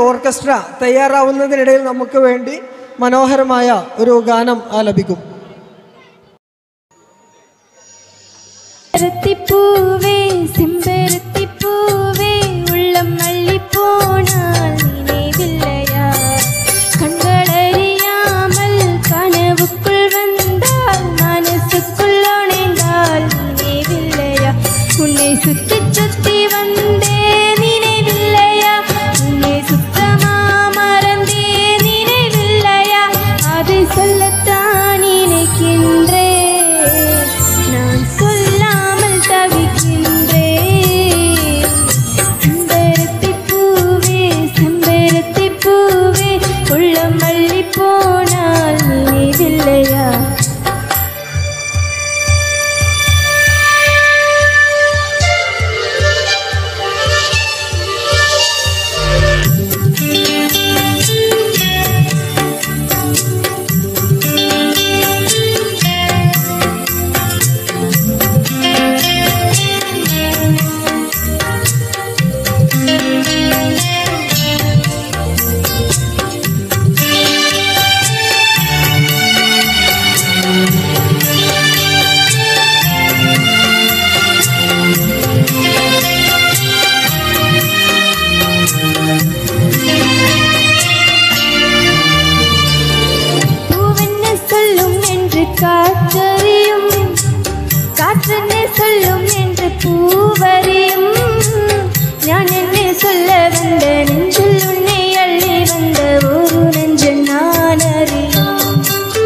Orchestra തയ്യാറാവുന്നതിനിടയിൽ നമുക്ക് വേണ്ടി മനോഹരമായ ഒരു ഗാനം ആലപിക്കും ചെമ്പരത്തിപ്പൂവേ ചെമ്പരത്തിപ്പൂവേ ഉള്ളം മല്ലിപ്പോണാൽ നിனைவில்லையா கண்களறியாமல் கனவுக்குள் வந்தால் மனசுக்குள் உணைந்தால் நினைவில்லையா உன்னை சுத்தி சுத்தி வந்தே நினைவில்லையா உன்னை சுத்தமா மறந்தே நினைவில்லையா அதை சொல்லத்தான் நினைக்கின்றேன் நான் சொல்லாமல் தவிக்கின்றேன் செம்பருத்தி பூவே செம்பருத்தி பூவே உள்ளம் மல்லி போனால் நினைவில்லையா பூவென்ன சொல்லும் என்று காற்றறியும் காற்றென்ன சொல்லும் என்று பூவறியும் ഞാൻ എന്നെ சொல்ல வந்த நெஞ்சில் உன்னை அள்ளி வந்த ஒரு நெஞ்சு நான் அறியும்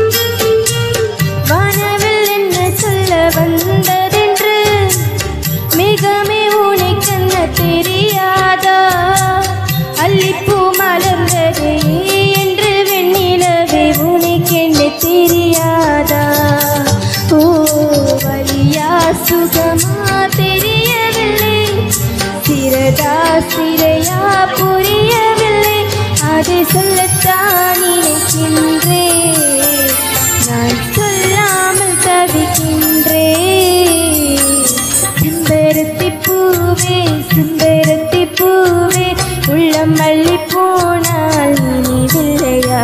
வானவில் என்ன சொல்ல வந்ததென்று மிகமே உனக்கென்ன தெரியாதா அல்லிப்பூ மலர்ந்ததே என்று வெண்ணிலவே உனக்கென்ன தெரியாதா ஓ வலியா சுகமா தெரியவில்லை சிறதா சிறையா புரியவில்லை அதை சொல்லத்தான் நினைக்கின்றேன் நான் சொல்லாமல் தவிக்கின்றேன் செம்பருத்தி பூவே செம்பருத்தி பூவே உள்ளம் மல்லி போனால் நினைவில்லையா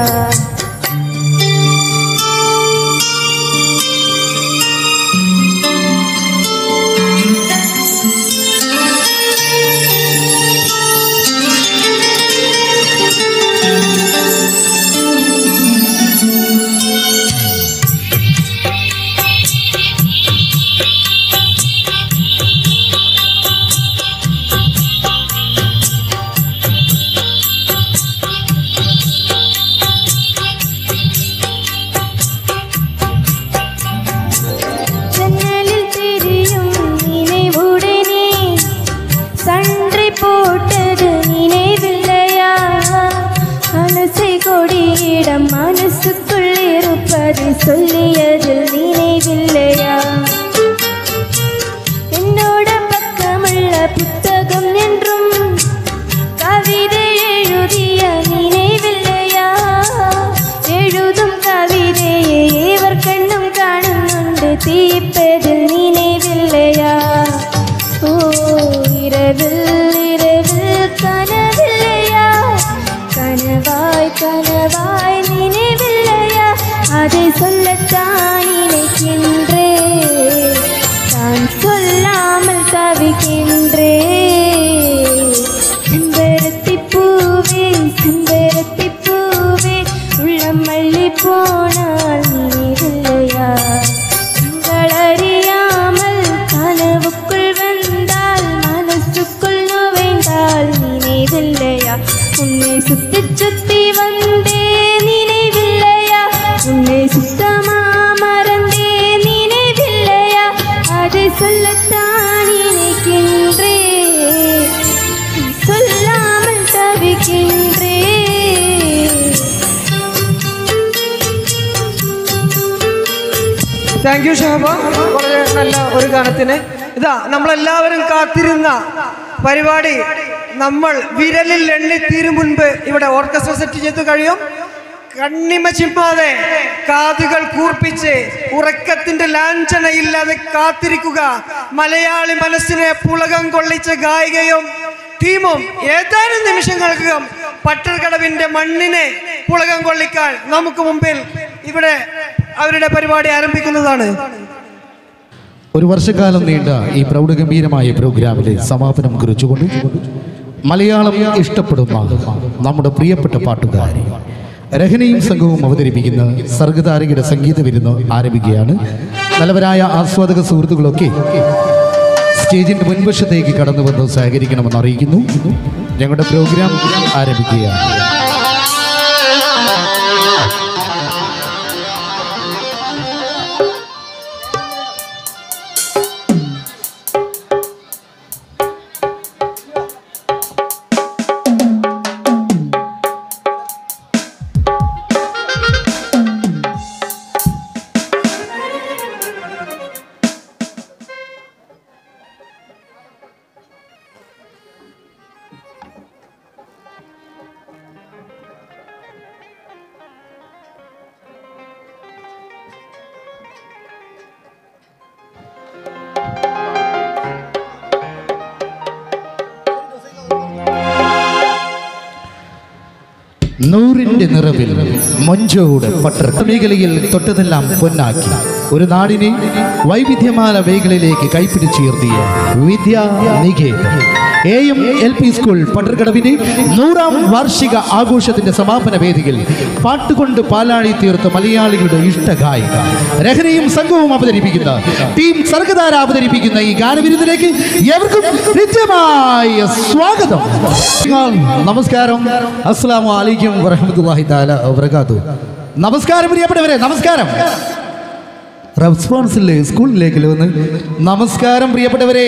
ஜன்னலில் தெரியும் நினைவுடனே சண்டை போட்டது நினைவில்லையா மனசை கொடியிடம் மனசுக்குள் இருப்பது சொல்லியதில் நினைவில்லையா என்னோட பக்கமுள்ள புத்தகம் என்றும் கவிதை எழுதிய நினைவில்லையா எழுதும் கவிதையை ஏவர் கண்ணும் காணுന്നുണ്ട് தீப்பதில் நினைவில்லையா ஓ இரவில் இரவில் கனவில்லையா கனவாய் கனவாய் நினைவில்லையா அதை சொல்லத்தான் நினைக்கின்றேன் நான் சொல்லாமல் தவிக்கின்றேன் செம்பருத்தி பூவே செம்பருத்தி பூவே உள்ளம் மல்லி போனால் நினைவில்லையா கண்கள் அறியாமல் கனவுக்குள் வந்தால் மனசுக்குள் நுழைந்தால் நினைவில்லையா உன்னை சுத்தி சுத்தி வந்தே நினைவில்லையா உன்னை சுத்தமா மறந்தே நினைவில்லையா அதை சொல்லத்தான் நினைக்கின்றேன் சொல்லாமல் தவிக்கின்றேன் താങ്ക് യു ഷഹബ വളരെ നല്ല ഒരു ഗാനത്തിന് ഇതാ നമ്മളെല്ലാവരും കാത്തിരുന്ന പരിപാടി നമ്മൾ വിരലിൽ എണ്ണിത്തീരും മുൻപ് ഇവിടെ ഓർക്കസ്ട്ര സെറ്റ് ചെയ്ത് കഴിയും കണ്ണിമ ചിമ്മാതെ കാതുകൾ കൂർപ്പിച്ച് ഉറക്കത്തിന്റെ ലാഞ്ചനയില്ലാതെ കാത്തിരിക്കുക മലയാളി മനസ്സിനെ പുളകം കൊള്ളിച്ച ഗായികയും ടീമും ഏതാനും നിമിഷങ്ങൾക്കകം പട്ടർകടവിന്റെ മണ്ണിനെ പുളകം കൊള്ളിക്കാൻ നമുക്ക് മുമ്പിൽ ഇവിടെ അവരുടെ പരിപാടി ആരംഭിക്കുന്നതാണ് ഒരു വർഷക്കാലം നീണ്ട ഈ പ്രൗഢഗംഭീരമായ പ്രോഗ്രാമിലെ സമാപനം കുറിച്ചുകൊണ്ട് മലയാളം ഇഷ്ടപ്പെടുന്ന നമ്മുടെ പ്രിയപ്പെട്ട പാട്ടുകാരി രഹനയും സംഘവും അവതരിപ്പിക്കുന്ന സർഗതാരകയുടെ സംഗീത വിരുന്ന് ആരംഭിക്കുകയാണ് നല്ലവരായ ആസ്വാദക സുഹൃത്തുക്കളൊക്കെ സ്റ്റേജിന്റെ മുൻവശത്തേക്ക് കടന്നു വന്ന് സഹകരിക്കണമെന്ന് അറിയിക്കുന്നു ഞങ്ങളുടെ പ്രോഗ്രാം ആരംഭിക്കുകയാണ് നൂറിന്റെ നിറവിൽ മൊഞ്ചോട് പട്ടർ മേഖലയിൽ തൊട്ടതെല്ലാം പൊന്നാക്കി ഒരു നാടിനെ വൈവിധ്യമാല മേഖലയിലേക്ക് കൈപ്പിടിച്ചുയർത്തിയ Vidya Niketan A M L P school പട്ടർകടവിന്റെ നൂറാം വാർഷിക ആഘോഷത്തിന്റെ സമാപന വേദിയിൽ പാട്ടുകൊണ്ട് പാലാഴി തീർത്ത മലയാളികളുടെ ഇഷ്ടഗായിക രഹനയും സംഘവും അവതരിപ്പിക്കുന്ന ടീം സർഗധാര അവതരിപ്പിക്കുന്ന ഈ ഗാനവിരുന്നിലേക്ക് എവർക്കും കൃത്യമായ സ്വാഗതം നമസ്കാരം അസ്സാം വലൈക്കും വറഹമത്തല്ലാഹി താല വബർക്കാത്തു നമസ്കാരം പ്രിയപ്പെട്ടവരെ നമസ്കാരം റെസ്പോൺസില്ലേ സ്കൂളിലേക്ക് വന്ന് നമസ്കാരം പ്രിയപ്പെട്ടവരെ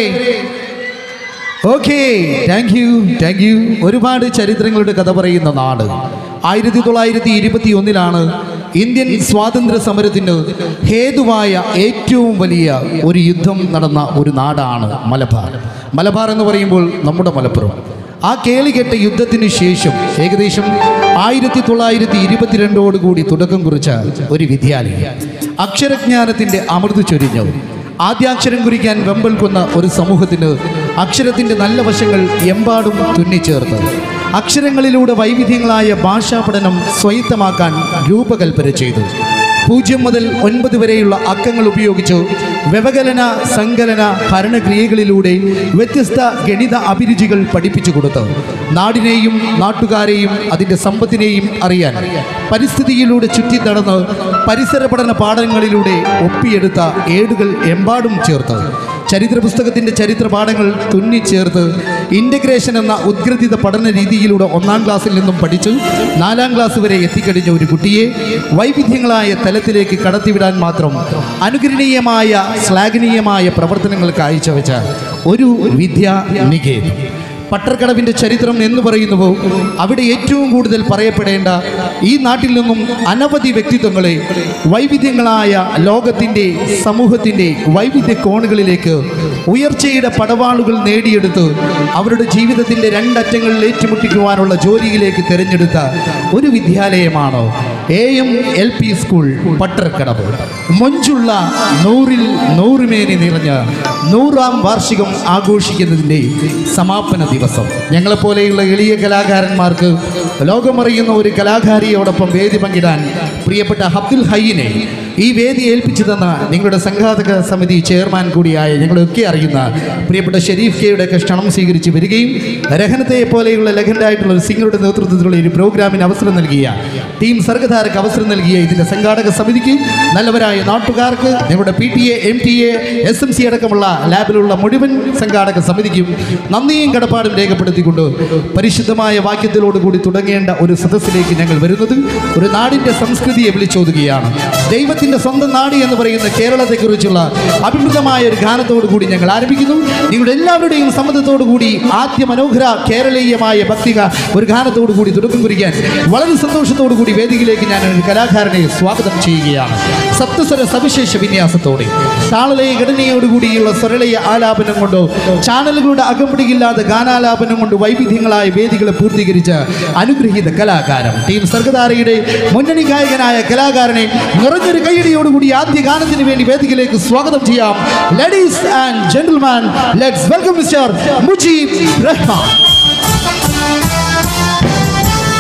okay thank you thank you ഒരുപാട് ചരിത്രങ്ങളുടെ കഥ പറയുന്ന നാട് ആയിരത്തി തൊള്ളായിരത്തി ഇരുപത്തി ഒന്നിലാണ് ഇന്ത്യൻ സ്വാതന്ത്ര്യ സമരത്തിന് ഹേതുവായ ഏറ്റവും വലിയ ഒരു യുദ്ധം നടന്ന ഒരു നാടാണ് മലബാർ മലബാർ എന്ന് പറയുമ്പോൾ നമ്മുടെ മലപ്പുറം ആ കേളികെട്ട യുദ്ധത്തിന് ശേഷം ഏകദേശം ആയിരത്തി തൊള്ളായിരത്തി ഇരുപത്തിരണ്ടോട് കൂടി തുടക്കം കുറിച്ച ഒരു വിദ്യാലയം അക്ഷരജ്ഞാനത്തിന്റെ അമൃത് ചൊരിഞ്ഞു ആദ്യാക്ഷരം കുറിക്കാൻ വെമ്പൽ കൊന്ന ഒരു സമൂഹത്തിന് അക്ഷരത്തിന്റെ നല്ല വശങ്ങൾ എമ്പാടും തുന്നിച്ചേർത്ത് അക്ഷരങ്ങളിലൂടെ വൈവിധ്യങ്ങളായ ഭാഷാ പഠനം സ്വയിത്തമാക്കാൻ രൂപകൽപ്പന ചെയ്തു പൂജ്യം മുതൽ ഒൻപത് വരെയുള്ള അക്കങ്ങൾ ഉപയോഗിച്ച് വ്യവകലന സങ്കലന ഭരണക്രിയകളിലൂടെ വ്യത്യസ്ത ഗണിത അഭിരുചികൾ പഠിപ്പിച്ചു കൊടുത്ത് നാടിനെയും നാട്ടുകാരെയും അതിൻ്റെ സമ്പത്തിനെയും അറിയാൻ പരിസ്ഥിതിയിലൂടെ ചുറ്റി നടന്ന് പരിസര പഠന പാഠങ്ങളിലൂടെ ഒപ്പിയെടുത്ത ഏടുകൾ എമ്പാടും ചേർത്ത് ചരിത്ര പുസ്തകത്തിൻ്റെ ചരിത്ര പാഠങ്ങൾ തുന്നിച്ചേർത്ത് ഇൻ്റഗ്രേഷൻ എന്ന ഉദ്ഗ്രഥിത പഠന രീതിയിലൂടെ ഒന്നാം ക്ലാസ്സിൽ നിന്നും പഠിച്ചു നാലാം ക്ലാസ് വരെ എത്തിക്കഴിഞ്ഞ ഒരു കുട്ടിയെ വൈവിധ്യങ്ങളായ തലത്തിലേക്ക് കടത്തിവിടാൻ മാത്രം അനുകരണീയമായ ശ്ലാഘനീയമായ പ്രവർത്തനങ്ങൾ കാഴ്ചവെച്ച ഒരു വിദ്യാ നികേതം പട്ടർക്കടവിൻ്റെ ചരിത്രം എന്ന് പറയുന്നുവോ അവിടെ ഏറ്റവും കൂടുതൽ പറയപ്പെടേണ്ട ഈ നാട്ടിൽ നിന്നും അനവധി വ്യക്തിത്വങ്ങളെ വൈവിധ്യങ്ങളായ ലോകത്തിൻ്റെ സമൂഹത്തിൻ്റെ വൈവിധ്യ കോണുകളിലേക്ക് ഉയർച്ചയുടെ പടവാളുകൾ നേടിയെടുത്ത് അവരുടെ ജീവിതത്തിൻ്റെ രണ്ടറ്റങ്ങളിൽ ഏറ്റുമുട്ടിക്കുവാനുള്ള ജോലിയിലേക്ക് തിരഞ്ഞെടുത്ത ഒരു വിദ്യാലയമാണ് A M L P school Pattarkadavu മൊഞ്ചുള്ള നൂറിൽ നൂറുമേനി നിറഞ്ഞ നൂറാം വാർഷികം ആഘോഷിക്കുന്നതിൻ്റെ സമാപന ദിവസം ഞങ്ങളെപ്പോലെയുള്ള എളിയ കലാകാരന്മാർക്ക് ലോകമറിയുന്ന ഒരു കലാകാരിയോടൊപ്പം വേദി പങ്കിടാൻ പ്രിയപ്പെട്ട അബ്ദുൽ ഹയ്യിനെ ഈ വേദി ഏൽപ്പിച്ചു തന്ന നിങ്ങളുടെ സംഘാതക സമിതി ചെയർമാൻ കൂടിയായ ഞങ്ങളൊക്കെ അറിയുന്ന പ്രിയപ്പെട്ട ഷെരീഫ് കെയുടെ ഒക്കെ ക്ഷണം സ്വീകരിച്ച് വരികയും രഹനത്തെ പോലെയുള്ള ലെഗൻഡായിട്ടുള്ള ഒരു സിംഗറുടെ നേതൃത്വത്തിലുള്ള ഒരു പ്രോഗ്രാമിന് അവസരം നൽകിയ ടീം സർഗധാരക്ക് അവസരം നൽകിയ ഇതിൻ്റെ സംഘാടക സമിതിക്ക് നല്ലവരായ നാട്ടുകാർക്ക് നിങ്ങളുടെ P T A M T A S M C അടക്കമുള്ള ലാബിലുള്ള മുഴുവൻ സംഘാടക സമിതിക്കും നന്ദിയും കടപ്പാടും രേഖപ്പെടുത്തിക്കൊണ്ട് പരിശുദ്ധമായ വാക്യത്തിലോടുകൂടി തുടങ്ങേണ്ട ഒരു സദസ്സിലേക്ക് ഞങ്ങൾ വരുന്നത് ഒരു നാടിൻ്റെ സംസ്കൃതിയെ വിളിച്ചോതുകയാണ് ദൈവത്തിൻ്റെ സ്വന്തം നാട് എന്ന് പറയുന്ന കേരളത്തെക്കുറിച്ചുള്ള അഭിമുഖമായ ഒരു ഗാനത്തോടു കൂടി ഞങ്ങൾ ആരംഭിക്കുന്നു നിങ്ങളുടെ എല്ലാവരുടെയും സമ്മതത്തോടു കൂടി ആദ്യ മനോഹര കേരളീയമായ ഭക്തിക ഒരു ഗാനത്തോടു കൂടി തുടക്കം കുറിക്കാൻ വളരെ സന്തോഷത്തോടു കൂടി വേദിയിലേക്ക് ഞാൻ ഒരു കലാകാരനെ സ്വാഗതം ചെയ്യുകയാണ് സപ്തസ്വര സവിശേഷ വിന്യാസത്തോടെ താളലയ ഘടനയോടുകൂടിയുള്ള സ്വരളയ ആലാപനം കൊണ്ടോ ചാനലുകളുടെ അകമ്പടിയില്ലാതെ ഗാനാലാപനം കൊണ്ട് വൈവിധ്യങ്ങളായ വേദികളെ പൂർത്തീകരിച്ച അനുഗ്രഹീത കലാകാരൻ ടീം സർഗധാരയുടെ മുന്നണി ഗായകനായ കലാകാരനെ നിറഞ്ഞൊരു കൈയടിയോടുകൂടി ആദ്യ ഗാനത്തിന് വേണ്ടി വേദിയിലേക്ക് സ്വാഗതം ചെയ്യാം ladies and gentleman let's welcome mister Mujeeb Rahman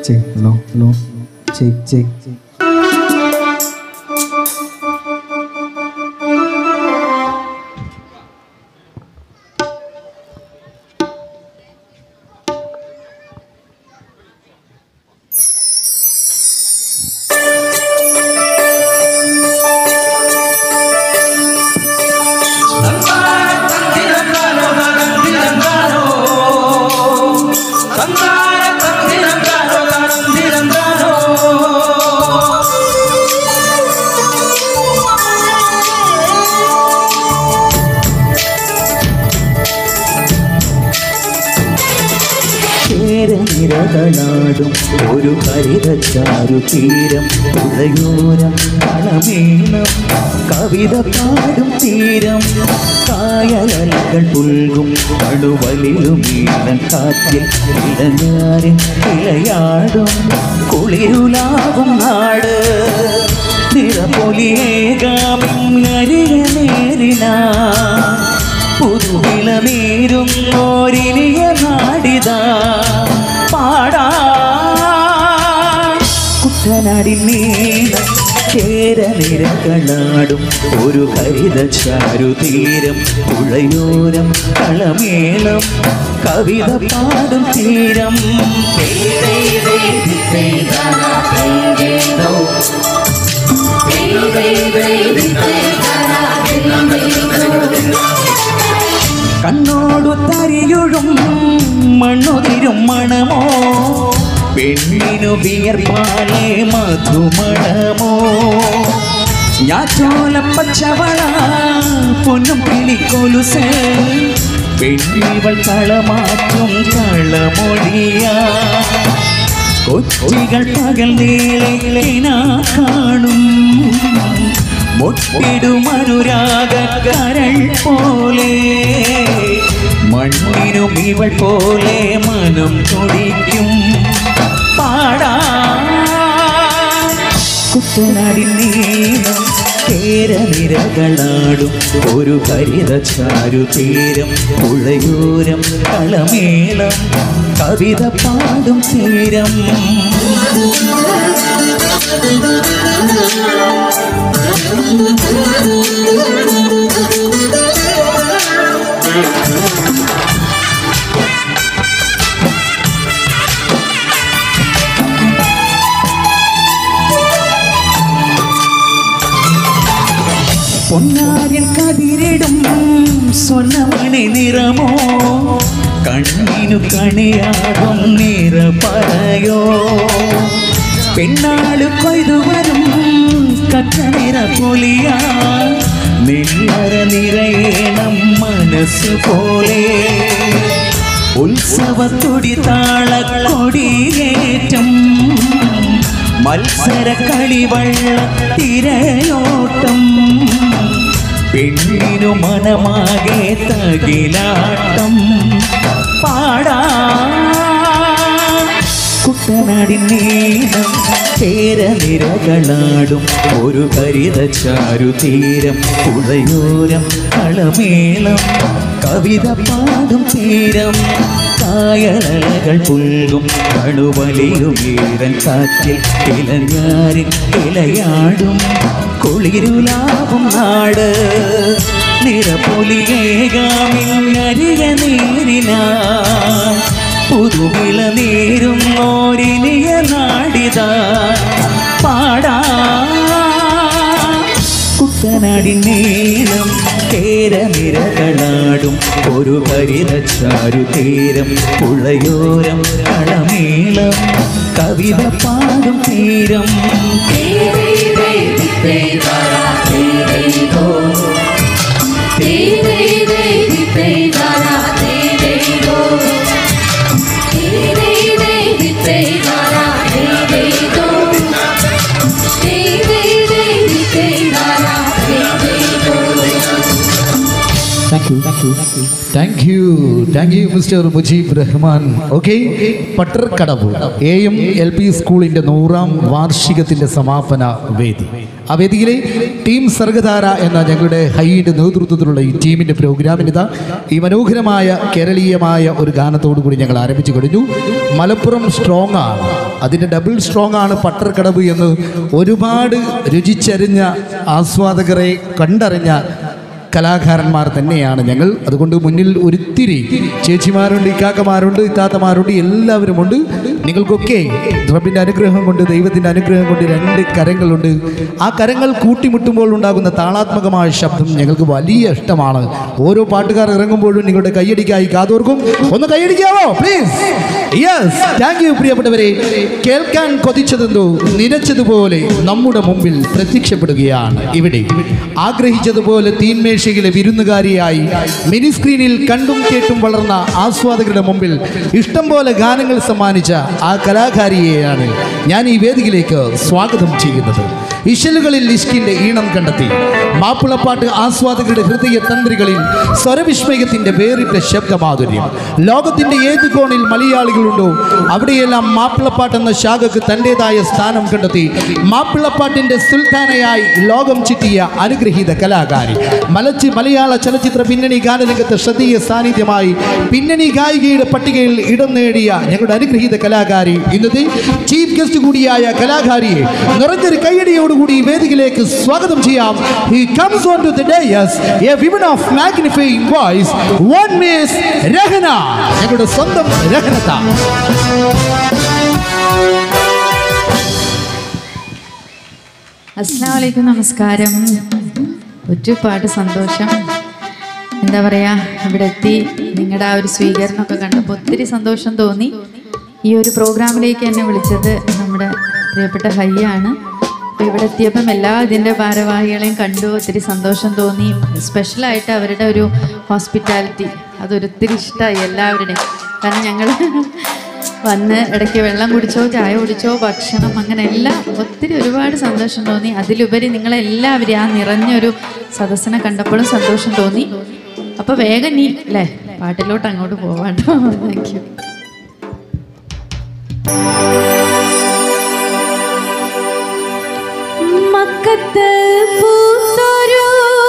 check hello hello check check ചേരനിരകളാടും ഒരു ഹരിതച്ചാരു തീരം പുഴയോരം കളമേളം കവിത പാടും തീരം കായലകൾ പുൽകും കടുവലിലും ഈഴൻ കാറ്റിൽ ഇളഞ്ഞാറിൻ ഇളയാടും കുളിരുലാകും നാട് നിറപൊലിയേകാമിന്നരിയ നേരിന പുതുവിള നേരുന്നോരിനിയ നാടിത പാടാ കുട്ടനാടിൻ നീളം ചേരനിരകളാടും ഒരു ഹരിത ചാരുതീരം പുഴയോരം കളമേളം കവിത പാടും തീരം കണ്ണോടു തരിയുഴും മണ്ണുതിരും മണമോ പെണ്ണിനു വിയർപ്പാലേ മധുമണമോ ഞാറ്റോല പച്ചവള പൊന്നും കിളിക്കൊലുസ് പെണ്ണിവൾ കളമാറ്റും കളമൊഴിയാ കൊച്ചികൾ പകൽ നീളയിലേനാ കാണും മുട്ടിടുമനുരാഗ കരൾ പോലെ മണ്ണിനും ഇവൾ പോലെ മനം തുടിക്കും പാടാ കുട്ടനാടിൻ നീളം കേരനിരകളാടും ഒരു ഹരിത ചാരു തീരം പുഴയോരം കളമേളം കവിത പാടും തീരം പൊന്നാരിൽ കതിരിടും സ്വർണ്ണമണി നിറമോ കണ്ണിനു കണിയാകും നിറ പറയോ പെണ്ണാള് കൊയ്തു വരും കച്ച നിറ പൊലിയാ നെല്ലറ നിറയണം മനസ്സ് പോലെ ഉത്സവത്തൊടി താളക്കൊടിയേറ്റം മത്സര കളിവള്ള തിരയോട്ടം പെണ്ണിനു മനമാകെ തകിലാട്ടം പാടാ കുട്ടനാടിൻ നീളം ചേരനിരകളാടും ഒരു ഹരിത ചാരു തീരം പുഴയോരം കളമേളം കവിത പാടും തീരം കായലകൾ പുൽകും കടുവലിയും ഈരൻ കാറ്റിൽ ഇലഞ്ഞാരിൽ ഇലയാടും കുളിരുലാവും നാട് നിറപൊലിയേകാമിന്നരിക നേരിന പുതുവിള നേരും ഓരിനിയ നാടിത പാടാ കുട്ടനാടിൻ നീളം കേരനിരകളാടും ഒരു ഹരിത ചാരു തീരം പുഴയോരം കളമേളം കവിത പാടും തീരം thank you thank you thank you thank you mister Mujeeb Rahman okay Pattarkadavu A M L P സ്കൂളിൻ്റെ നൂറാം വാർഷികത്തിൻ്റെ സമാപന വേദി ആ വേദിയിലെ ടീം സർഗധാര എന്ന ഞങ്ങളുടെ ഹൈൻ്റെ നേതൃത്വത്തിലുള്ള ഈ ടീമിൻ്റെ പ്രോഗ്രാമിനിതാ ഈ മനോഹരമായ കേരളീയമായ ഒരു ഗാനത്തോടു കൂടി ഞങ്ങൾ ആരംഭിച്ചു കഴിഞ്ഞു മലപ്പുറം സ്ട്രോങ് ആണ് അതിൻ്റെ ഡബിൾ സ്ട്രോങ് ആണ് പട്ടർക്കടവ് എന്ന് ഒരുപാട് രുചിച്ചറിഞ്ഞ ആസ്വാദകരെ കണ്ടറിഞ്ഞ കലാകാരന്മാർ തന്നെയാണ് ഞങ്ങൾ അതുകൊണ്ട് മുന്നിൽ ഒരിത്തിരി ചേച്ചിമാരുണ്ട് ഇക്കാക്കമാരുണ്ട് ഇത്താത്തമാരുണ്ട് എല്ലാവരുമുണ്ട് നിങ്ങൾക്കൊക്കെ റബ്ബിൻ്റെ അനുഗ്രഹം കൊണ്ട് ദൈവത്തിൻ്റെ അനുഗ്രഹം കൊണ്ട് രണ്ട് കരങ്ങളുണ്ട് ആ കരങ്ങൾ കൂട്ടിമുട്ടുമ്പോൾ ഉണ്ടാകുന്ന താളാത്മകമായ ശബ്ദം ഞങ്ങൾക്ക് വലിയ ഇഷ്ടമാണ് ഓരോ പാട്ടുകാർ ഇറങ്ങുമ്പോഴും നിങ്ങളുടെ കൈയടിക്കായി കാതോർക്കും ഒന്ന് കൈയടിക്കാവോ പ്ലീസ് യെസ് താങ്ക് യു പ്രിയപ്പെട്ടവരെ കേൾക്കാൻ കൊതിച്ചതെന്തോ നിനച്ചതുപോലെ നമ്മുടെ മുമ്പിൽ പ്രത്യക്ഷപ്പെടുകയാണ് ഇവിടെ ആഗ്രഹിച്ചതുപോലെ തീന്മേശയിലെ വിരുന്നുകാരിയായി മിനി സ്ക്രീനിൽ കണ്ടും കേട്ടും വളർന്ന ആസ്വാദകരുടെ മുമ്പിൽ ഇഷ്ടം പോലെ ഗാനങ്ങൾ സമ്മാനിച്ച ആ കലാകാരിയെയാണ് ഞാൻ ഈ വേദിയിലേക്ക് സ്വാഗതം ചെയ്യുന്നത് ഇശലുകളിൽ ഇഷ്കിന്റെ ഈണം കണ്ടെത്തി മാപ്പിളപ്പാട്ട് ആസ്വാദകരുടെ ഹൃദയ തന്ത്രികളിൽ സ്വരവിസ്മയത്തിന്റെ വേറിട്ട ശബ്ദമാധുര്യം ലോകത്തിന്റെ ഏത് കോണിൽ മലയാളികളുണ്ടോ അവിടെയെല്ലാം മാപ്പിളപ്പാട്ട് എന്ന ശാഖക്ക് തൻ്റെതായ സ്ഥാനം കണ്ടെത്തി മാപ്പിളപ്പാട്ടിന്റെ സുൽത്താനയായി ലോകം ചുറ്റിയ അനുഗ്രഹീത കലാകാരി മലച്ച് മലയാള ചലച്ചിത്ര പിന്നണി ഗാനരംഗത്ത് ശ്രദ്ധേയ സാന്നിധ്യമായി പിന്നണി ഗായികയുടെ പട്ടികയിൽ ഇടം നേടിയ ഞങ്ങളുടെ അനുഗ്രഹീത കലാകാരി ഇന്നത്തെ ചീഫ് ഗസ്റ്റ് കൂടിയായ കലാകാരിയെ നിറഞ്ഞൊരു കൈയടിയോടുകൂടി ഈ വേദിയിലേക്ക് സ്വാഗതം ചെയ്യാം he comes on to the dais a women of magnifying voice one miss Rahana ഞങ്ങളുടെ സ്വന്തം രഹനത അസ്സാം വലൈക്കും നമസ്കാരം ഒരുപാട് സന്തോഷം എന്താ പറയാ ഇവിടെ എത്തി നിങ്ങളുടെ ആ ഒരു സ്വീകരണമൊക്കെ കണ്ടപ്പോൾ ഒത്തിരി സന്തോഷം തോന്നി ഈ ഒരു പ്രോഗ്രാമിലേക്ക് എന്നെ വിളിച്ചത് നമ്മുടെ പ്രിയപ്പെട്ട ഹയ്യാണ് അപ്പോൾ ഇവിടെ എത്തിയപ്പം എല്ലാ ഇതിൻ്റെ ഭാരവാഹികളെയും കണ്ടു ഒത്തിരി സന്തോഷം തോന്നി സ്പെഷ്യലായിട്ട് അവരുടെ ഒരു ഹോസ്പിറ്റാലിറ്റി അതൊരിത്തിരി ഇഷ്ടമായി എല്ലാവരുടെയും കാരണം ഞങ്ങൾ വന്ന് ഇടയ്ക്ക് വെള്ളം കുടിച്ചോ ചായ കുടിച്ചോ ഭക്ഷണം അങ്ങനെ എല്ലാം ഒത്തിരി ഒരുപാട് സന്തോഷം തോന്നി അതിലുപരി നിങ്ങളെല്ലാവരും ആ നിറഞ്ഞൊരു സദസ്സിനെ കണ്ടപ്പോഴും സന്തോഷം തോന്നി അപ്പോൾ വേഗം നീ അല്ലേ പാട്ടിലോട്ട് അങ്ങോട്ട് പോവാട്ടോ താങ്ക് യു മക്കത്ത് പൂത്തൊരു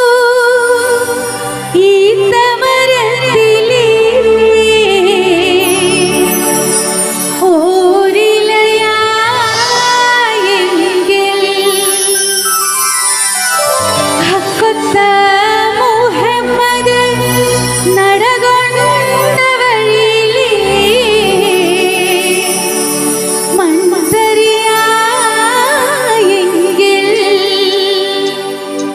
ഈ തമരത്തിലേ ഓരിലയായെങ്കിൽ ഹക്കൊത്ത മുഹമ്മദ് നടകൊണ്ട വഴിയിലേ മൺമറിയായെങ്കിൽ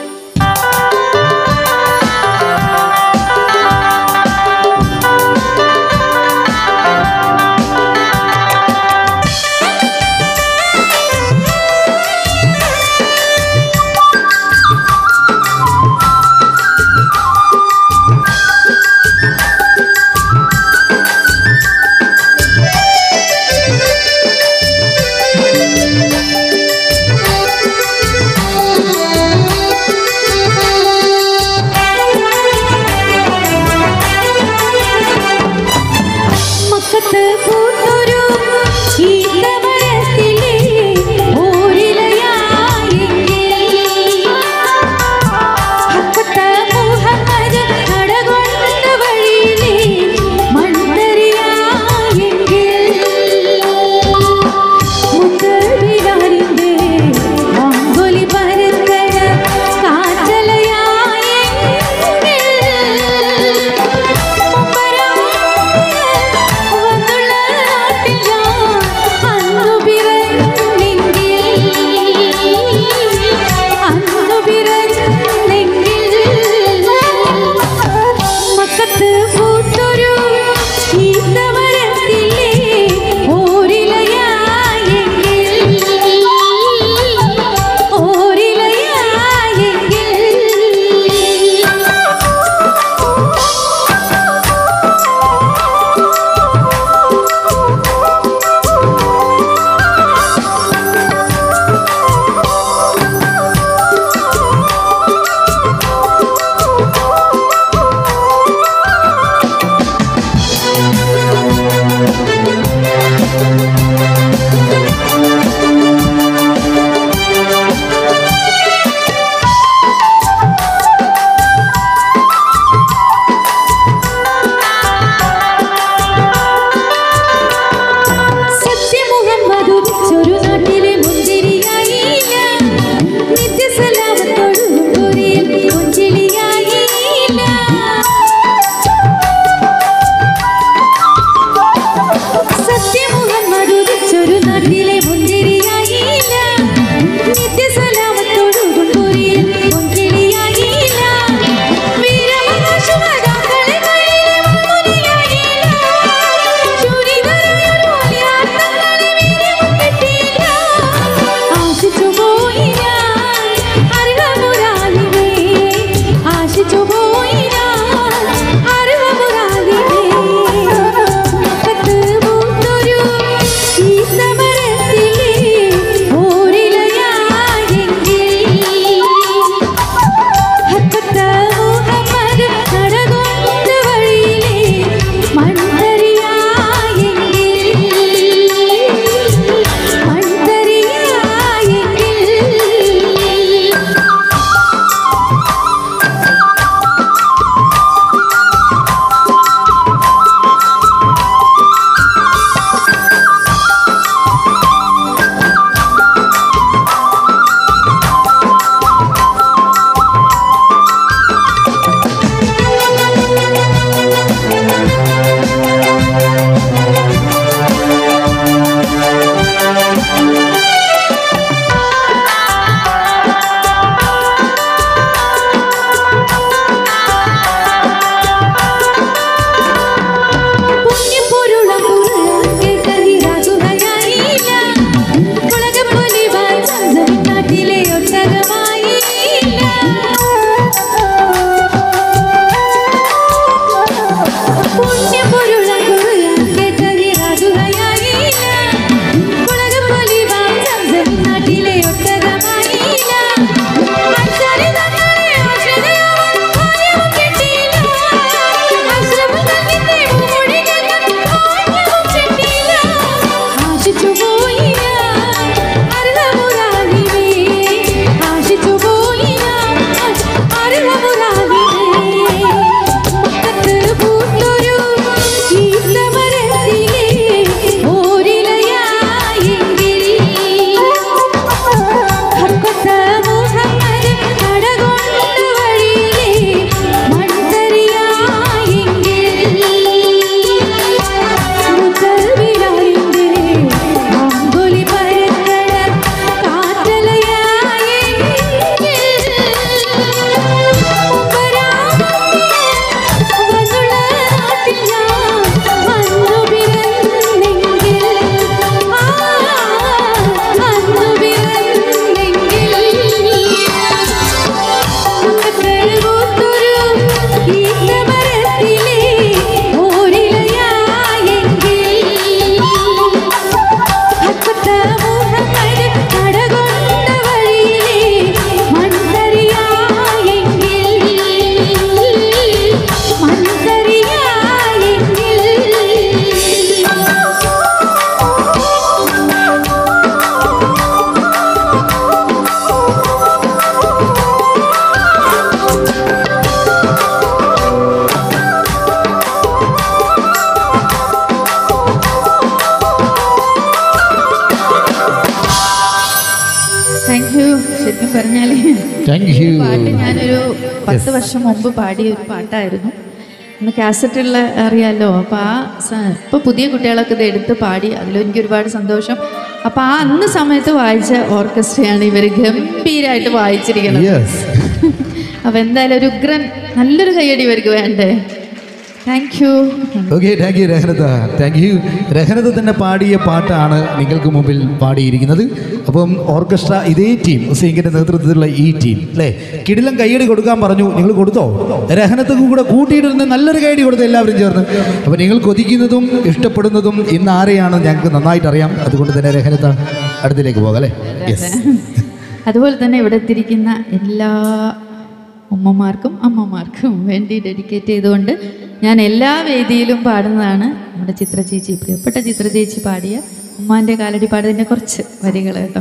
താങ്ക് യു പാട്ട് ഞാനൊരു പത്ത് വർഷം മുമ്പ് പാടിയ ഒരു പാട്ടായിരുന്നു ഇന്ന് കാസറ്റുള്ള അറിയാലോ അപ്പോൾ ആ ഇപ്പോൾ പുതിയ കുട്ടികളൊക്കെ ഇത് എടുത്ത് പാടി അതിലെനിക്ക് ഒരുപാട് സന്തോഷം അപ്പോൾ ആ അന്ന് സമയത്ത് വായിച്ച ഓർക്കസ്ട്രയാണ് ഇവർ ഗംഭീരമായിട്ട് വായിച്ചിരിക്കുന്നത് യെസ് അപ്പോൾ എന്തായാലും ഒരു ഉഗ്രൻ നല്ലൊരു കയ്യടി ഇവർക്ക് വേണ്ടേ thank you okay thank you Rahanath thank you Rahanath തന്നെ പാടിയ പാട്ടാണ് നിങ്ങൾക്ക് മുമ്പിൽ പാടിയിരിക്കുന്നത് അപ്പം ഓർക്കസ്ട്ര ഇതേ ടീം സിംഗിന്റെ നേതൃത്വത്തിലുള്ള ഈ ടീം അല്ലേ കിടിലം കൈയടി കൊടുക്കാൻ പറഞ്ഞു നിങ്ങൾ കൊടുത്തോ രഹനത്തും കൂടെ കൂട്ടിയിടുന്ന നല്ലൊരു കൈയടി കൊടുത്തു എല്ലാവരും ചേർന്ന് അപ്പം നിങ്ങൾ കൊതിക്കുന്നതും ഇഷ്ടപ്പെടുന്നതും ഇന്ന് ആരെയാണ് ഞങ്ങൾക്ക് നന്നായിട്ട് അറിയാം അതുകൊണ്ട് തന്നെ രഹനത അടുത്തിലേക്ക് പോകാം അല്ലേ യെസ് അതുപോലെ തന്നെ ഇവിടെ എത്തിയിരിക്കുന്ന എല്ലാ ഉമ്മമാർക്കും അമ്മമാർക്കും വേണ്ടി ഡെഡിക്കേറ്റ് ചെയ്തുകൊണ്ട് ഞാൻ എല്ലാ വേദിയിലും പാടുന്നതാണ് നമ്മുടെ ചിത്ര ചേച്ചി പ്രിയപ്പെട്ട ചിത്ര ചേച്ചി പാടിയ ഉമ്മാൻ്റെ കാലടി പാടിയതിൻ്റെ കുറച്ച് വരികൾ കേട്ടോ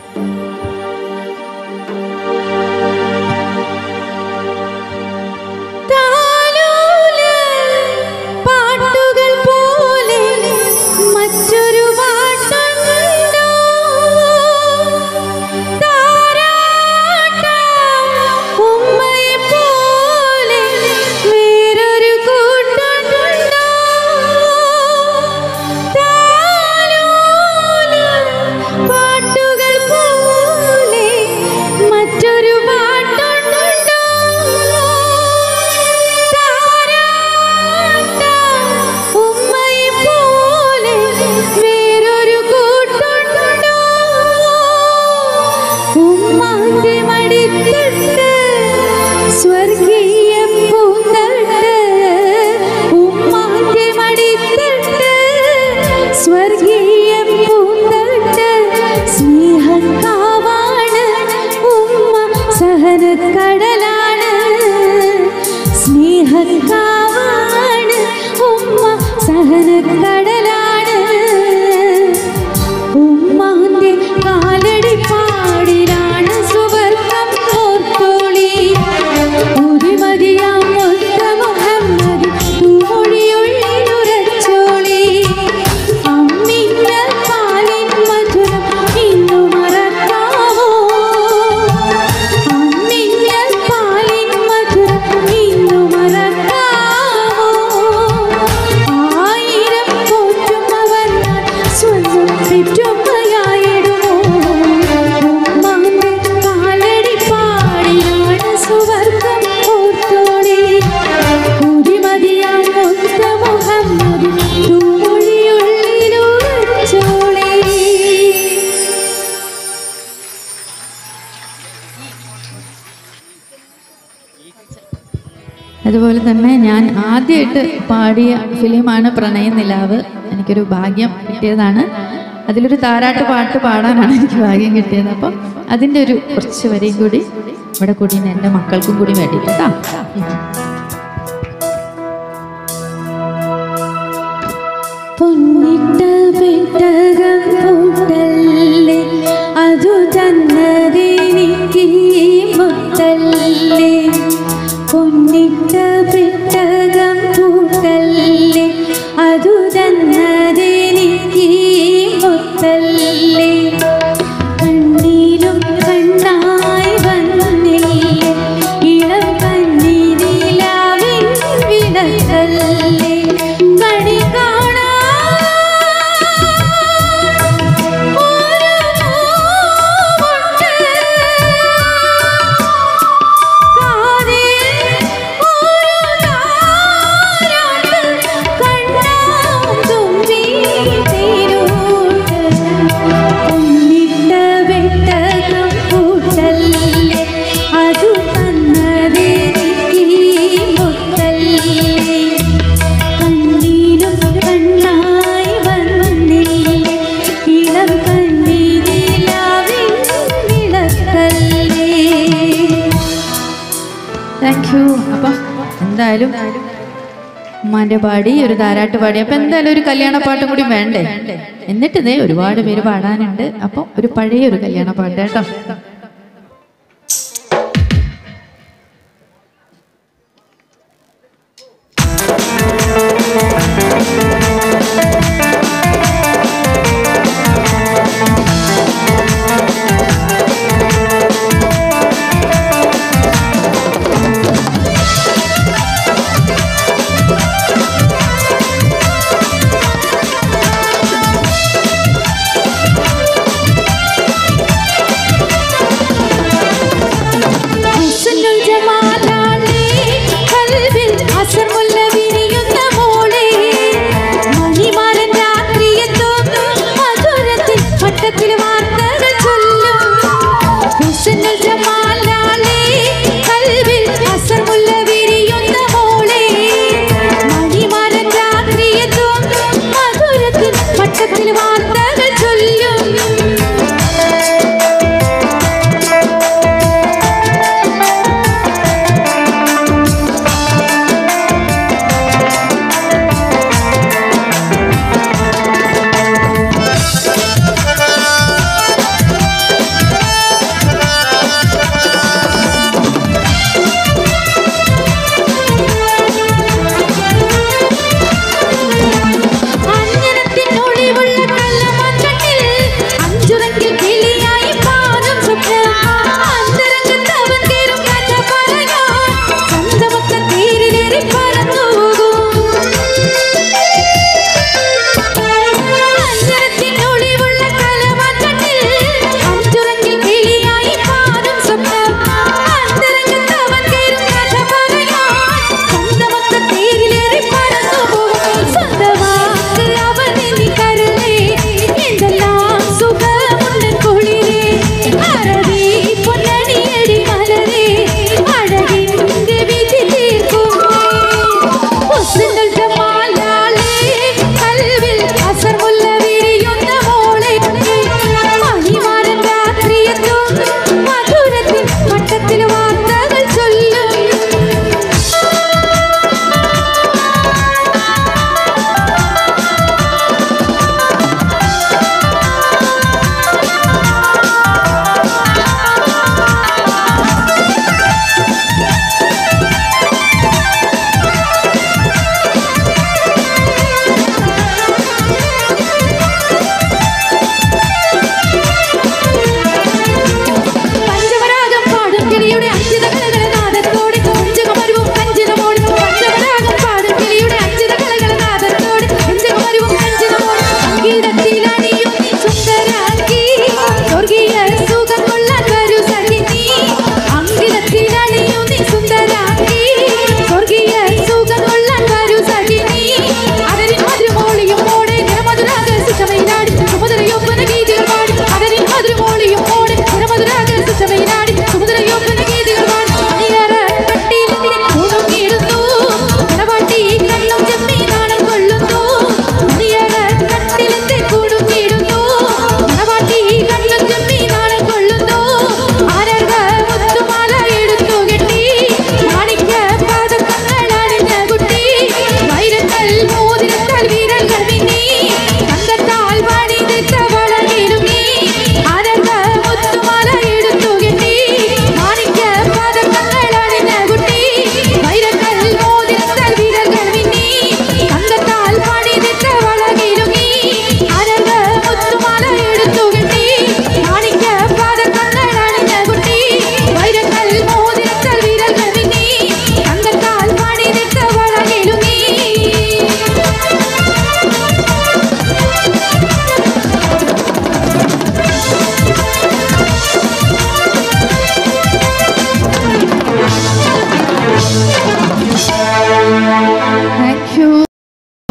താലോല പാട്ടുകൾ പോലെ മറ്റൊരു പാട്ടുണ്ടോ താരാട്ടാം ഉമ്മയെ പോലെ വേറൊരു കൂട്ടുണ്ടോ താലോല പാട്ടുകൾ പോലെ മറ്റൊരു പാട്ടുണ്ടോ ഉമ്മയെ പോലെ വേറൊരു കൂട്ടുണ്ടോ ഉമ്മാന്റെ മടിത്തട്ട് സ്വർഗീയ പൂന്തട്ട് ഉമ്മാന്റെ മടിത്തട്ട് സ്വർഗീയ പൂന്തട്ട് സ്നേഹക്കാവാണ് ഉമ്മ സഹനക്കടലാണ് സ്നേഹക്കാവാണ് ഉമ്മ സഹനക്കടലാണ് ഉമ്മാന്റെ കാലടി പാടിലാണ് സുവർഗം ഓർത്തോളി ഉരിമതിയാം ഒത്ത മുഹമ്മദ് തൂമൊഴിയുള്ളിലുറച്ചോളി അമ്മിന്ന പാലിൻ മധുരം ഇന്നു മറക്കാവോ അമ്മിന്ന പാലിൻ മധുരം ഇന്നു മറക്കാവോ ആയിരം പോറ്റുന്നവർ സ്വന്തം പെറ്റുമ്മയായിടുമോ ഉമ്മാന്റെ കാലടി പാടിയാണ് സുവർഗം ഓർത്തോളി കുതിമതിയാം ഒത്ത മുഹമ്മദ് തൂമൊഴിയുള്ളിലുറച്ചോളി അതുപോലെ തന്നെ ഞാൻ ആദ്യമായിട്ട് പാടിയ ഫിലിമാണ് പ്രണയ നിലാവ് എനിക്കൊരു ഭാഗ്യം കിട്ടിയതാണ് അതിലൊരു താരാട്ട് പാട്ട് പാടാനാണ് എനിക്ക് ഭാഗ്യം കിട്ടിയത് അപ്പം അതിൻ്റെ ഒരു കുറച്ച് വരെയും കൂടി ഇവിടെ കൂടി എൻ്റെ മക്കൾക്കും കൂടി വേണ്ടിയിട്ട് കേട്ടോ പൊന്നിട്ട പെട്ടകം പൂട്ടല്ലേ അതു തന്നതെനിക്ക് മുത്തല്ലേ പൊന്നിട്ട പെട്ടകം പൂട്ടല്ലേ അതു തന്നതെനിക്ക് മുത്തല്ലേ കണ്ണീരും കണ്ണായി വന്നില്ലേ ഇളം കണ്ണീരിലാവിൻ വിടത്തല്ലേ കണി കാണാ അതു തന്നതെനിക്ക് മുത്തല്ലേ കണ്ണീരും കണ്ണായി വന്നില്ലേ ഇളം കണ്ണീരിലാവിൻ വിളക്കല്ലേ താങ്ക് യു അപ്പം എന്തായാലും ഉമ്മാൻ്റെ പാടി ഒരു താരാട്ട് പാടി അപ്പം എന്തായാലും ഒരു കല്യാണ പാട്ടും കൂടി വേണ്ടേ എന്നിട്ട് ഇതേ ഒരുപാട് പേര് പാടാനുണ്ട് അപ്പം ഒരു പഴയ ഒരു കല്യാണ പാട്ട് കേട്ടോ ും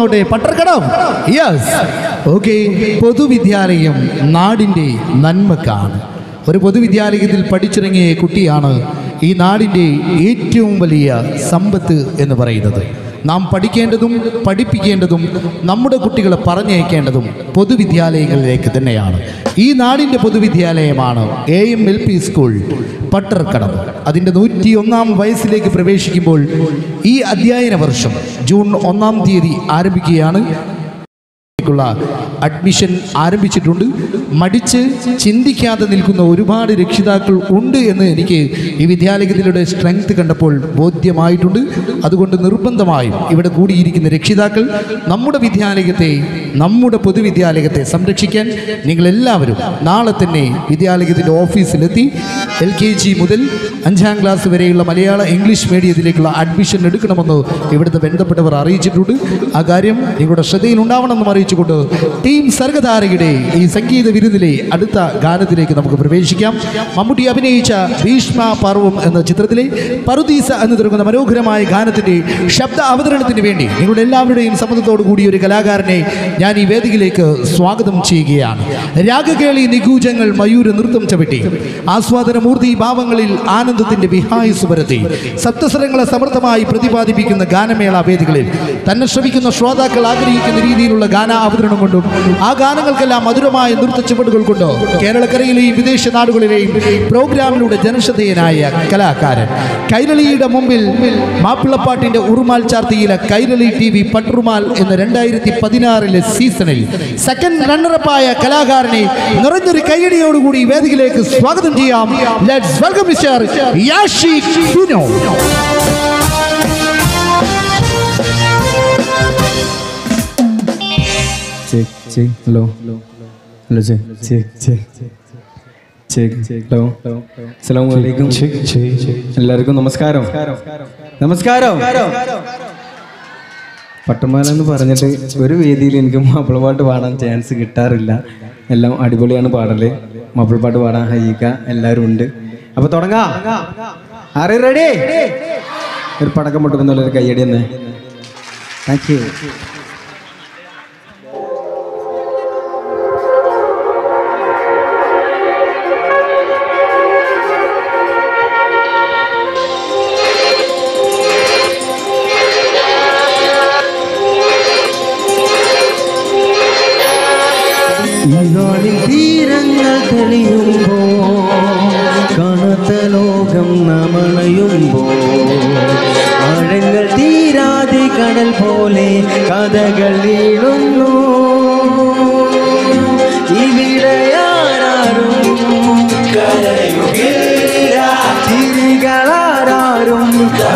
അവിടെ പട്ടർക്കടം യെസ് ഓക്കെ പൊതുവിദ്യാലയം നാടിൻ്റെ നന്മക്കാണ് ഒരു പൊതുവിദ്യാലയത്തിൽ പഠിച്ചിറങ്ങിയ കുട്ടിയാണ് ഈ നാടിൻ്റെ ഏറ്റവും വലിയ സമ്പത്ത് എന്ന് പറയുന്നത് നാം പഠിക്കേണ്ടതും പഠിപ്പിക്കേണ്ടതും നമ്മുടെ കുട്ടികളെ പറഞ്ഞയക്കേണ്ടതും പൊതുവിദ്യാലയങ്ങളിലേക്ക് തന്നെയാണ് ഈ നാടിൻ്റെ പൊതുവിദ്യാലയമാണ് A M L P school Pattarkadam അതിൻ്റെ നൂറ്റി ഒന്നാം വയസ്സിലേക്ക് പ്രവേശിക്കുമ്പോൾ ഈ അധ്യയന വർഷം ജൂൺ ഒന്നാം തീയതി ആരംഭിക്കുകയാണ് ക്കുള്ള അഡ്മിഷൻ ആരംഭിച്ചിട്ടുണ്ട് മടിച്ച് ചിന്തിക്കാതെ നിൽക്കുന്ന ഒരുപാട് രക്ഷിതാക്കൾ ഉണ്ട് എന്ന് എനിക്ക് ഈ വിദ്യാലയത്തിലൂടെ സ്ട്രെങ്ത് കണ്ടപ്പോൾ ബോധ്യമായിട്ടുണ്ട് അതുകൊണ്ട് നിർബന്ധമായും ഇവിടെ കൂടിയിരിക്കുന്ന രക്ഷിതാക്കൾ നമ്മുടെ വിദ്യാലയത്തെ നമ്മുടെ പൊതുവിദ്യാലയത്തെ സംരക്ഷിക്കാൻ നിങ്ങളെല്ലാവരും നാളെ തന്നെ വിദ്യാലയത്തിൻ്റെ ഓഫീസിലെത്തി എൽ കെ ജി മുതൽ അഞ്ചാം ക്ലാസ് വരെയുള്ള മലയാള ഇംഗ്ലീഷ് മീഡിയത്തിലേക്കുള്ള അഡ്മിഷൻ എടുക്കണമെന്ന് ഇവിടുത്തെ ബന്ധപ്പെട്ടവർ അറിയിച്ചിട്ടുണ്ട് ആ കാര്യം നിങ്ങളുടെ ശ്രദ്ധയിൽ ഉണ്ടാവണമെന്നും അറിയിച്ചുകൊണ്ട് ടീം സർഗധാരയുടെ ഈ സംഗീത വിരുന്നിലെ അടുത്ത ഗാനത്തിലേക്ക് നമുക്ക് പ്രവേശിക്കാം മമ്മൂട്ടി അഭിനയിച്ച ഭീഷ്മ പർവം എന്ന ചിത്രത്തിലെ പറുദീസ എന്ന് തുടങ്ങുന്ന മനോഹരമായ ഗാനത്തിന്റെ ശബ്ദ അവതരണത്തിന് വേണ്ടി നിങ്ങളുടെ എല്ലാവരുടെയും സമ്മതത്തോടു കൂടി ഒരു കലാകാരനെ ഞാൻ ഈ വേദിയിലേക്ക് സ്വാഗതം ചെയ്യുകയാണ് രാഗകേളി നിഗൂജങ്ങൾ മയൂര നൃത്തം ചവിട്ടി ആസ്വാദനമൂർത്തി ഭാവങ്ങളിൽ ആനന്ദത്തിന്റെ വിഹായസ് പരത്തി സപ്തസ്വരങ്ങളെ സമർത്ഥമായി പ്രതിപാദിപ്പിക്കുന്ന ഗാനമേള വേദികളിൽ തന്നെ ശ്രമിക്കുന്ന ശ്രോതാക്കൾ ആഗ്രഹിക്കുന്ന രീതിയിലുള്ള ഗാന അവതരണം കൊണ്ടും ആ ഗാനങ്ങൾക്കെല്ലാം മധുരമായ നൃത്ത ചുവടുകൾ കൊണ്ടോ കേരളക്കരയിലെയും വിദേശ നാടുകളിലെയും പ്രോഗ്രാമിലൂടെ ജനശ്രദ്ധേയനായ കലാകാരൻ കൈരളിയുടെ മുമ്പിൽ മാപ്പിളപ്പാട്ടിന്റെ ഉറുമാൽ ചാർത്തിയിലെ കൈരളി ടി വി പട്ടുറുമാൽ എന്ന രണ്ടായിരത്തി പതിനാറിലെ സീസണിൽ സെക്കൻഡ് റണ്ണറപ്പായ കലാകാരനെ നിറഞ്ഞൊരു കൈയടിയോടുകൂടി ഈ വേദിയിലേക്ക് സ്വാഗതം ചെയ്യാം let's welcome mister Yashi Fino check check hello hello check check check check hello അസ്സലാമു അലൈക്കും എല്ലാവർക്കും നമസ്കാരം നമസ്കാരം പട്ടുമാല എന്ന് പറഞ്ഞിട്ട് ഒരു വേദിയിൽ എനിക്ക് മാപ്പിളപ്പാട്ട് പാടാൻ ചാൻസ് കിട്ടാറില്ല എല്ലാം അടിപൊളിയാണ് പാടല് മാപ്പിളപ്പാട്ട് പാടാൻ ഹൈക്ക എല്ലാവരും ഉണ്ട് അപ്പൊ തുടങ്ങാം ആരെ റെഡി ഒരു പടക്കം പൊട്ടുന്ന ഒരു കയ്യടി തന്നെ താങ്ക് യു ഈനാളിൽ തീരങ്ങൾ തെളിയുമ്പോ കനത്ത ലോകം നമണയുമ്പോ ആഴങ്ങൾ തീരാതെ കടൽ പോലെ കഥകൾ വീഴുന്നു ഇവിടെയാരും ചിരികളാരും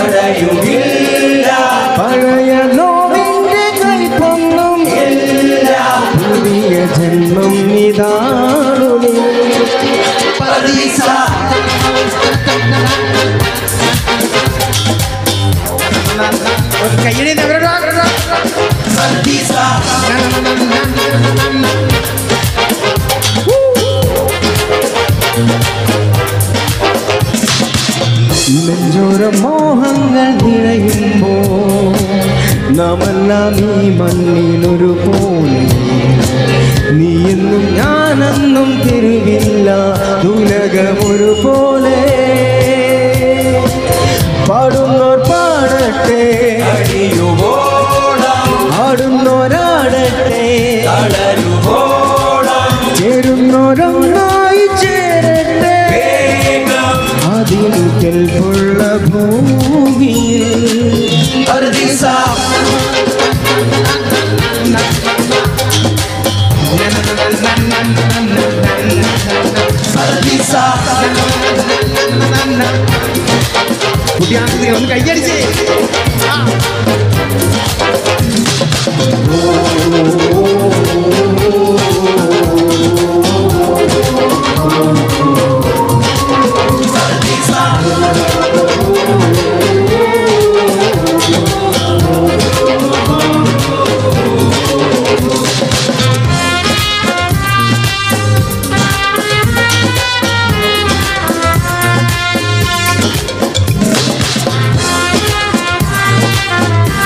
പഴയ നോവിന്റെ കൈപ്പൊന്നും പുതിയ ജന്മം ഇതാണു നെഞ്ചോര മോഹങ്ങൾ നിറയുമ്പോ നാമെല്ലാം ഈ മണ്ണിലൊരു പോലെ നീ എന്നും ഞാനെന്നും തിരുവില്ല ഉലകമൊരു പോലെ പാടുന്നോർ പാടട്ടെ ആടുന്നോരാടട്ടെ ചേരുന്നോരൊന്നായി ചേരട്ടെ അതിൽ കെൽപ്പുള്ള ഭൂമിയിൽ ഒന്ന് കൈയടിച്ചേ ും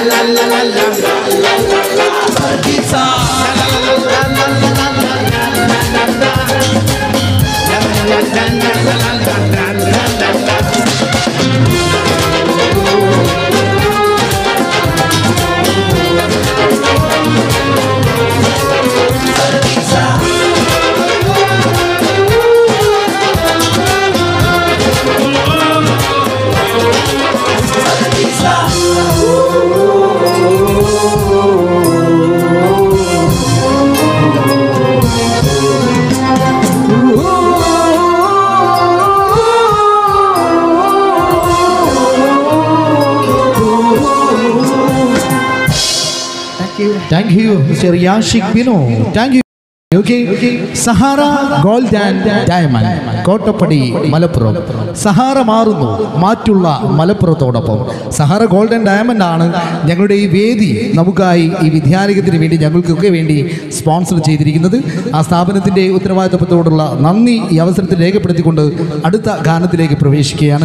thank you mister Yashik Bino thank you okay Sahara gold and diamond Kottappadi Malappuram Sahara മാറുന്നു മാറ്റുള്ള മലപ്പുറത്തോടൊപ്പം സഹാറ ഗോൾഡ് ആൻഡ് ഡയമണ്ട് ആണ് ഞങ്ങളുടെ ഈ വേദി നമുക്കായി ഈ വിദ്യാലയത്തിന് വേണ്ടി ഞങ്ങൾക്കൊക്കെ വേണ്ടി സ്പോൺസർ ചെയ്തിരിക്കുന്നത് ആ സ്ഥാപനത്തിൻ്റെ ഉത്തരവാദിത്തത്തോടുള്ള നന്ദി ഈ അവസരത്തിൽ രേഖപ്പെടുത്തിക്കൊണ്ട് അടുത്ത ഗാനത്തിലേക്ക് പ്രവേശിക്കുകയാണ്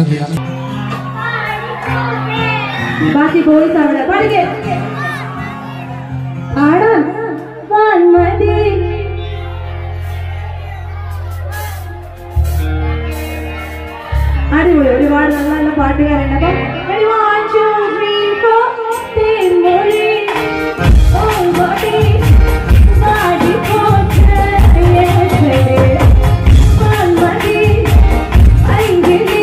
ബാക്കി ബോയ്സ് അവിടെ പഠിക്കേ ആടാൻ വാൻമതി അടിപൊളി ഒരുപാട് നല്ല നല്ല പാട്ടുകാരുണ്ട് അപ്പം ready, one, two, three, four. തേൻമൊഴി, ഓൾമൊഴി, പാടിപ്പോട്ടെ യേശുവേ. വാൻമതി, ഐങ്കിളി,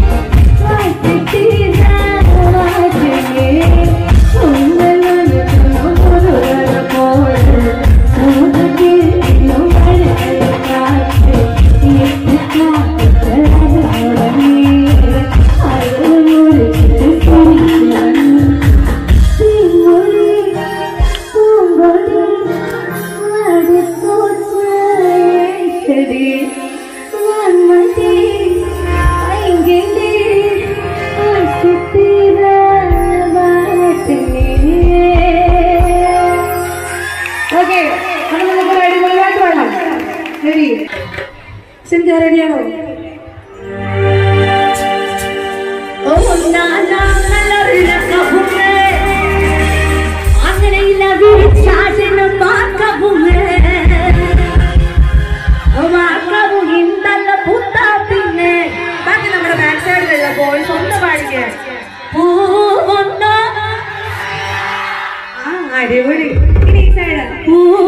ഓക്കെ നമുക്ക് അടിപൊളിയായിട്ട് വേണം റെഡി സിന്ധ റെഡിയാണോ ഓ നാനാ നല്ലറിലക്കവുമേ അങ്ങനെയില്ല വിരിച്ചാട്ടിനും മാക്കവുമേ മാക്കവും ഇന്തല്ല പുത്താ പിന്നെ ബാക്കി നമ്മുടെ ബാക്ക് സൈഡിലുള്ള ബോയ്സ് ഒന്ന് പാടിക്കേ പൂവുണ്ടോ ആ അടിപൊളി ഇനി ഈ സൈഡ് പൂവുണ്ടോ